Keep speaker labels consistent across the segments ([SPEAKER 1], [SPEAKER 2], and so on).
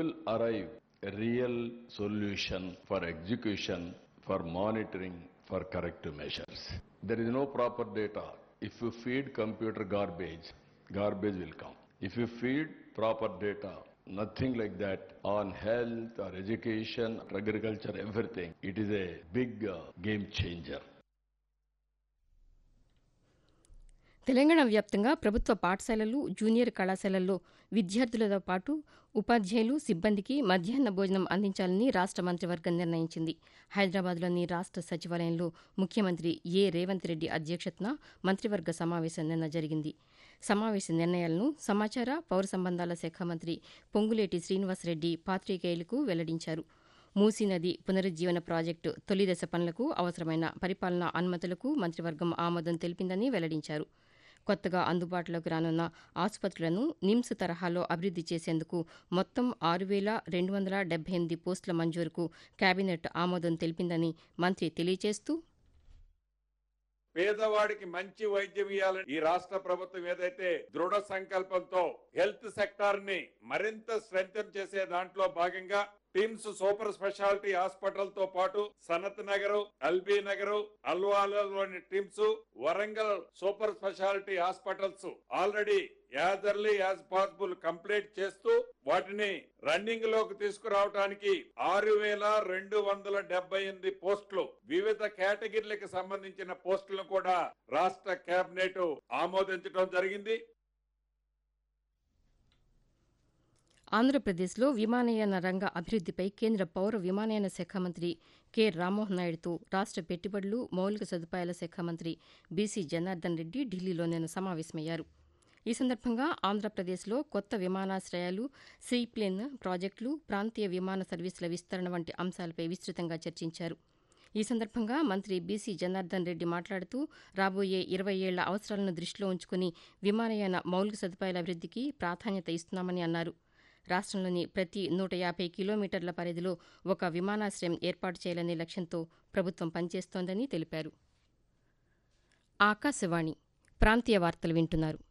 [SPEAKER 1] will arrive a real solution for execution, for monitoring, for corrective measures. There is no proper data. If you feed computer garbage, garbage will come. If you feed proper data, nothing like that on health or education, agriculture, everything, it is a big uh, game changer.
[SPEAKER 2] Telangana వ్యాప్తంగా ప్రభుత్వ పాఠశాలలు junior కళాశాలల్లో విద్యార్థులతో పాటు ఉపాధ్యాయులు సిబ్బందికి మధ్యాహ్న భోజనం అందించాలని రాష్ట మంత్రివర్గం నిర్ణయించింది హైదరాబాద్లోని రాష్ట సచివాలయంలో ముఖ్యమంత్రి ఏ రేవంత్ రెడ్డి అధ్యక్షతన మంత్రివర్గ సమావేశం నిన్న జరిగింది సమావేశ నిర్ణయాలను సమాచార పౌర సంబంధాల శాఖ మంత్రి పొంగులేటి శ్రీనివాసరెడ్డి పాత్రికేయులకు వెల్లడించారు మూసీ నది పునరుజ్జీవన ప్రాజెక్టు తొలి దశ పనులకు అవసరమైన పరిపాలనా అనుమతులకు మంత్రివర్గం ఆమోదం తెలిపిందని వెల్లడించారు కొత్తగా అందుబాటులోకి రానున్న ఆసుపత్రులను నిమ్స్ తరహాలో అభివృద్ది చేసేందుకు మొత్తం ఆరు వేల రెండు వందల డెబ్బై ఎనిమిది పోస్టుల మంజూరుకు కేబినెట్ ఆమోదం తెలిపిందని మంత్రి తెలియజేస్తూ
[SPEAKER 3] పేదవాడికి మంచి వైద్యం ఇవ్వాలని ఈ రాష్ట్ర ప్రభుత్వం ఏదైతే దృఢ సంకల్పంతో హెల్త్ సెక్టార్ ని మరింత స్ట్రెంగ్ చేసే దాంట్లో భాగంగా టిమ్స్ సూపర్ స్పెషాలిటీ హాస్పిటల్ తో పాటు సనత్ నగర్ ఎల్బీ నగర్ అల్వాలలోని TIMS Warangal super speciality hospitals already as early as possible complete చేస్తూ వాటిని రన్నింగ్ లోకి తీసుకురావడానికి ఆరు వేల రెండు వందల డెబ్బై ఎనిమిది పోస్టులు వివిధ కేటగిరీలకు సంబంధించిన పోస్టులను కూడా రాష్ట్ర కేబినెట్ ఆమోదించడం జరిగింది
[SPEAKER 2] ఆంధ్రప్రదేశ్లో విమానయాన రంగ అభివృద్దిపై కేంద్ర పౌర విమానయాన శాఖ మంత్రి కె రామ్మోహన్ నాయుడుతో రాష్ట పెట్టుబడులు మౌలిక సదుపాయాల శాఖ మంత్రి బీసీ జనార్దన్ రెడ్డి ఢిల్లీలో నిన్న సమావేశమయ్యారు ఈ సందర్భంగా ఆంధ్రప్రదేశ్లో కొత్త విమానాశ్రయాలు సీప్లేన్ ప్రాజెక్టులు ప్రాంతీయ విమాన సర్వీసుల విస్తరణ వంటి అంశాలపై విస్తృతంగా చర్చించారు ఈ సందర్భంగా మంత్రి బీసీ జనార్దన్ రెడ్డి మాట్లాడుతూ రాబోయే ఇరవై ఏళ్ల అవసరాలను దృష్టిలో ఉంచుకుని విమానయాన మౌలిక సదుపాయాల అభివృద్దికి ప్రాధాన్యత ఇస్తున్నామని అన్నారు రాష్ట్రంలోని ప్రతి నూట యాభై కిలోమీటర్ల పరిధిలో ఒక విమానాశ్రయం ఏర్పాటు చేయాలనే లక్ష్యంతో ప్రభుత్వం పనిచేస్తోందని తెలిపారు ఆకాశవాణి ప్రాంతీయ వార్తలు వింటున్నారు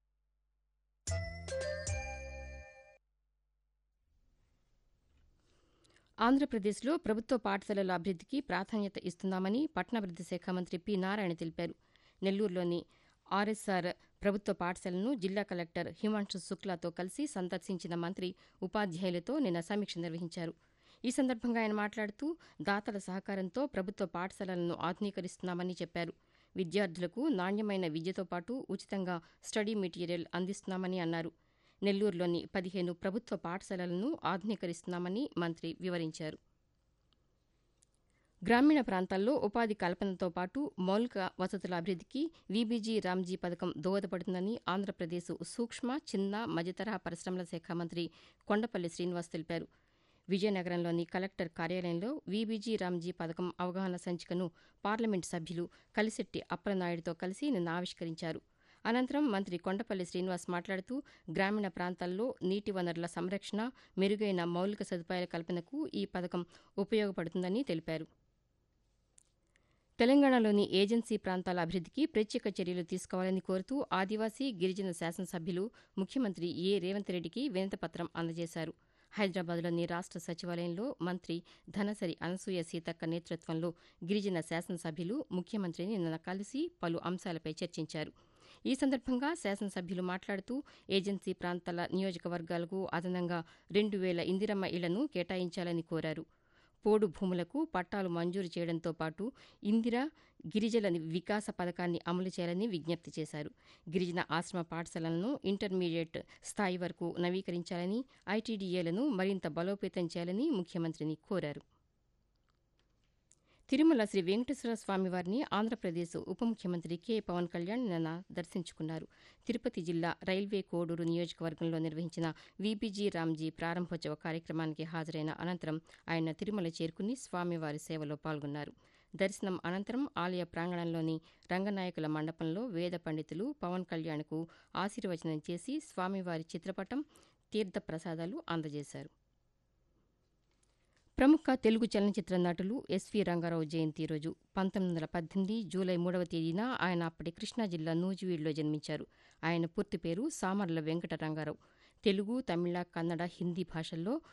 [SPEAKER 2] ఆంధ్రప్రదేశ్లో ప్రభుత్వ పాఠశాలల అభివృద్దికి ప్రాధాన్యత ఇస్తున్నామని పట్టణాభివృద్ది శాఖ మంత్రి పి నారాయణ తెలిపారు నెల్లూరులోని ఆర్ఎస్ఆర్ ప్రభుత్వ పాఠశాలను జిల్లా కలెక్టర్ హిమాంశు శుక్లాతో కలిసి సందర్శించిన మంత్రి ఉపాధ్యాయులతో నిన్న సమీక్ష నిర్వహించారు ఈ సందర్భంగా ఆయన మాట్లాడుతూ దాతల సహకారంతో ప్రభుత్వ పాఠశాలలను ఆధునీకరిస్తున్నామని చెప్పారు విద్యార్థులకు నాణ్యమైన విద్యతో పాటు ఉచితంగా స్టడీ మెటీరియల్ అందిస్తున్నామని అన్నారు నెల్లూరులోని పదిహేను ప్రభుత్వ పాఠశాలలను ఆధునీకరిస్తున్నామని మంత్రి వివరించారు గ్రామీణ ప్రాంతాల్లో ఉపాధి కల్పనతో పాటు మౌలిక వసతుల అభివృద్దికి వీబీజీ రామ్జీ పథకం దోహదపడుతుందని ఆంధ్రప్రదేశ్ సూక్ష్మ చిన్న మధ్యతరహా పరిశ్రమల శాఖ మంత్రి కొండపల్లి శ్రీనివాస్ తెలిపారు విజయనగరంలోని కలెక్టర్ కార్యాలయంలో వీబీజీ రామ్జీ పథకం అవగాహన సంచికను పార్లమెంటు సభ్యులు కలిశెట్టి అప్పలనాయుడుతో కలిసి నిన్న ఆవిష్కరించారు అనంతరం మంత్రి కొండపల్లి శ్రీనివాస్ మాట్లాడుతూ గ్రామీణ ప్రాంతాల్లో నీటి వనరుల సంరక్షణ మెరుగైన మౌలిక సదుపాయాల కల్పనకు ఈ పథకం ఉపయోగపడుతుందని తెలిపారు తెలంగాణలోని ఏజెన్సీ ప్రాంతాల అభివృద్దికి ప్రత్యేక చర్యలు తీసుకోవాలని కోరుతూ ఆదివాసీ గిరిజన శాసనసభ్యులు ముఖ్యమంత్రి ఏ రేవంత్ రెడ్డికి వినతిపత్రం అందజేశారు హైదరాబాద్లోని రాష్ట సచివాలయంలో మంత్రి ధనసరి అనసూయ సీతక్క నేతృత్వంలో గిరిజన శాసనసభ్యులు ముఖ్యమంత్రిని నిన్న కలిసి పలు అంశాలపై చర్చించారు ఈ సందర్భంగా శాసనసభ్యులు మాట్లాడుతూ ఏజెన్సీ ప్రాంతాల నియోజకవర్గాలకు అదనంగా రెండు వేల ఇందిరమ్మ ఇళ్లను కేటాయించాలని కోరారు పోడు భూములకు పట్టాలు మంజూరు చేయడంతో పాటు ఇందిర గిరిజల వికాస పథకాన్ని అమలు చేయాలని విజ్ఞప్తి చేశారు గిరిజన ఆశ్రమ పాఠశాలలను ఇంటర్మీడియట్ స్థాయి వరకు నవీకరించాలని ఐటీడీఏలను మరింత బలోపేతం చేయాలని ముఖ్యమంత్రిని కోరారు తిరుమల శ్రీ వెంకటేశ్వర స్వామివారిని ఆంధ్రప్రదేశ్ ఉప ముఖ్యమంత్రి కె పవన్ కళ్యాణ్ నిన్న దర్శించుకున్నారు తిరుపతి జిల్లా రైల్వే కోడూరు నియోజకవర్గంలో నిర్వహించిన వీబీజీ రామ్జీ ప్రారంభోత్సవ కార్యక్రమానికి హాజరైన అనంతరం ఆయన తిరుమల చేరుకుని స్వామివారి సేవలో పాల్గొన్నారు దర్శనం అనంతరం ఆలయ ప్రాంగణంలోని రంగనాయకుల మండపంలో వేద పండితులు పవన్ కళ్యాణ్కు ఆశీర్వచనం చేసి స్వామివారి చిత్రపటం తీర్థ ప్రసాదాలు అందజేశారు ప్రముఖ తెలుగు చలనచిత్ర నటులు ఎస్వి రంగారావు జయంతి రోజు పంతొమ్మిది వందల పద్దెనిమిది జూలై మూడవ తేదీన ఆయన అప్పటి కృష్ణా జిల్లా నూజివీడులో జన్మించారు ఆయన పూర్తి పేరు సామర్ల వెంకట రంగారావు తెలుగు తమిళ కన్నడ హిందీ భాషల్లో